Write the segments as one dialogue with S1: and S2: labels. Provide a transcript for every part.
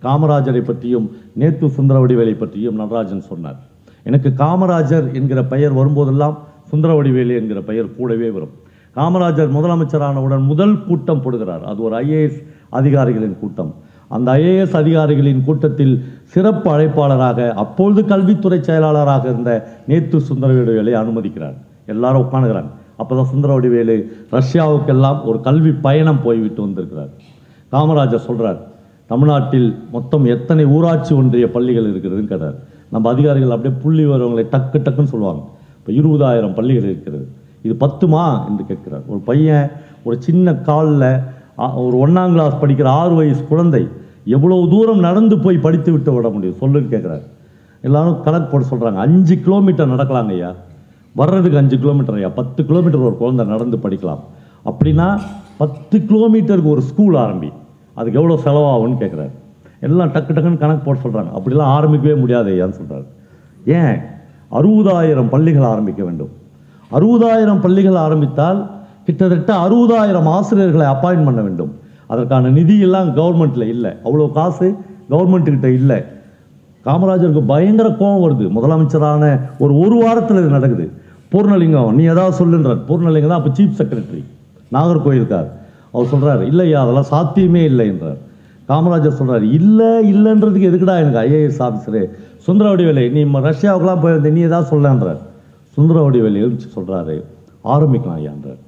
S1: காமராஜரை பற்றியும் நேத்து சுந்தரவடிவேலை பற்றியும் நடராஜன் சொன்னார் எனக்கு காமராஜர் என்கிற பெயர் வரும்போதெல்லாம் சுந்தரவடிவேலு என்கிற பெயர் கூடவே வரும் காமராஜர் முதலமைச்சரானவுடன் முதல் கூட்டம் போடுகிறார் அது ஒரு ஐஏஎஸ் அதிகாரிகளின் கூட்டம் அந்த ஐஏஎஸ் அதிகாரிகளின் கூட்டத்தில் சிறப்பு அழைப்பாளராக அப்பொழுது கல்வித்துறை செயலாளராக இருந்த நேத்து சுந்தரவடிவேலை அனுமதிக்கிறார் எல்லாரும் உட்காந்துக்கிறாங்க அப்பதான் சுந்தரவடிவேலு ரஷ்யாவுக்கெல்லாம் ஒரு கல்வி பயணம் போய்விட்டு வந்திருக்கிறார் காமராஜர் சொல்றார் தமிழ்நாட்டில் மொத்தம் எத்தனை ஊராட்சி ஒன்றிய பள்ளிகள் இருக்கிறதுன்னு கேட்டார் நம்ம அதிகாரிகள் அப்படியே புள்ளி வரவங்களை டக்கு டக்குன்னு சொல்லுவாங்க இப்போ இருபதாயிரம் பள்ளிகள் இருக்கிறது இது பத்துமா என்று கேட்கிறார் ஒரு பையன் ஒரு சின்ன காலில் ஒரு ஒன்றாம் கிளாஸ் படிக்கிற ஆறு வயசு குழந்தை எவ்வளவு தூரம் நடந்து போய் படித்து விட்டு விட முடியும் சொல்லுன்னு கேட்குறாரு எல்லாரும் கணக்கு போட்டு சொல்கிறாங்க அஞ்சு கிலோமீட்டர் நடக்கலாங்க ஐயா வர்றதுக்கு அஞ்சு கிலோமீட்டர் ஐயா பத்து கிலோமீட்டர் ஒரு குழந்தை நடந்து படிக்கலாம் அப்படின்னா பத்து கிலோமீட்டருக்கு ஒரு ஸ்கூல் ஆரம்பி அதுக்கு எவ்வளோ செலவாகும்னு கேட்குறாரு எல்லாம் டக்கு டக்குன்னு கணக்கு போட்டு சொல்கிறாங்க அப்படிலாம் ஆரம்பிக்கவே முடியாது ஐயான்னு சொல்கிறாரு ஏன் அறுபதாயிரம் பள்ளிகள் ஆரம்பிக்க வேண்டும் அறுபதாயிரம் பள்ளிகள் ஆரம்பித்தால் கிட்டத்தட்ட அறுபதாயிரம் ஆசிரியர்களை அப்பாயின்ட் பண்ண வேண்டும் அதற்கான நிதி எல்லாம் கவர்மெண்ட்ல இல்லை அவ்வளோ காசு கவர்மெண்ட் கிட்ட இல்லை காமராஜருக்கு பயங்கர கோபம் வருது முதலமைச்சரான ஒரு ஒரு வாரத்தில் இது நடக்குது பூர்ணலிங்கம் நீ ஏதாவது சொல்லுன்றார் பூர்ணலிங்கம் தான் அப்போ சீஃப் செக்ரட்டரி நாகர்கோயிலுக்கார் அவர் சொல்றாரு இல்லையா அதெல்லாம் சாத்தியமே இல்லை என்றார் காமராஜர் சொல்றாரு இல்லை இல்லைன்றதுக்கு எதுக்குடா எனக்கு ஐஏஎஸ் ஆஃபீஸரு சுந்தரவடிவேலை நீ ம- ரஷ்யாவுக்குலாம் போயிருந்த நீ ஏதாவது சொல்லன்றார் சுந்தரவடிவேலை எழுந்துச்சு சொல்றாரு ஆரம்பிக்கலாம் ஐயான்றார்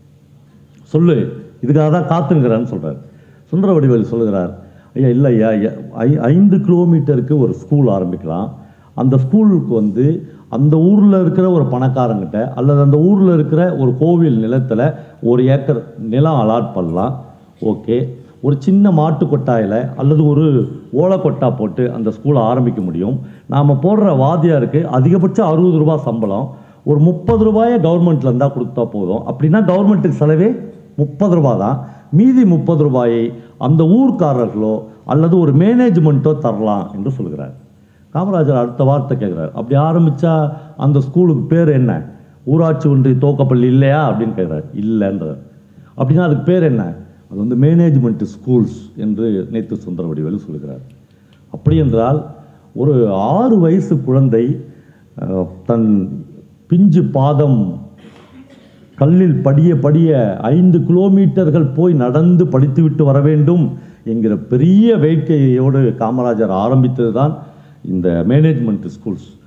S1: சொல்லு இதுக்காக தான் காத்துங்கிறான்னு சொல்றாரு சுந்தரவடிவேல் சொல்லுகிறார் ஐயா இல்லை ஐயா ஐயா, ஐ- ஐந்து கிலோமீட்டருக்கு ஒரு ஸ்கூல் ஆரம்பிக்கலாம் அந்த ஸ்கூலுக்கு வந்து அந்த ஊரில் இருக்கிற ஒரு பணக்காரங்கிட்ட அல்லது அந்த ஊரில் இருக்கிற ஒரு கோவில் நிலத்தில் ஒரு ஏக்கர் நிலம் அலாட் பண்ணலாம் ஓகே ஒரு சின்ன மாட்டு கொட்டாயில் அல்லது ஒரு ஓலைக்கொட்டா போட்டு அந்த ஸ்கூலை ஆரம்பிக்க முடியும் நாம் போடுற வாத்தியாருக்கு அதிகபட்சம் அறுபது ரூபாய் சம்பளம் ஒரு முப்பது ரூபாயை கவர்மெண்ட்ல இருந்தால் கொடுத்தா போதும் அப்படின்னா கவர்மெண்ட்டுக்கு செலவே முப்பது ரூபாய் தான் மீதி முப்பது ரூபாயை அந்த ஊர்க்காரர்களோ அல்லது ஒரு மேனேஜ்மெண்ட்டோ தரலாம் என்று சொல்கிறார் காமராஜர் அடுத்த வார்த்தை கேட்குறாரு அப்படி ஆரம்பிச்சா அந்த ஸ்கூலுக்கு பேர் என்ன ஊராட்சி ஒன்றிய துவக்கப்பள்ளி இல்லையா அப்படின்னு கேட்குறாரு இல்லைன்றார் அப்படின்னா அதுக்கு பேர் என்ன அது வந்து மேனேஜ்மெண்ட் ஸ்கூல்ஸ் என்று நேத்து சுந்தரவடிவேலு சொல்கிறார் அப்படி என்றால் ஒரு ஆறு வயசு குழந்தை அஹ், தன் பிஞ்சு பாதம் கல்லில் படிய படிய ஐந்து கிலோமீட்டர்கள் போய் நடந்து படித்துவிட்டு வர வேண்டும் என்கிற பெரிய வேட்கையோடு காமராஜர் ஆரம்பித்தது தான் இந்த மேனேஜ்மெண்ட் ஸ்கூல்ஸ்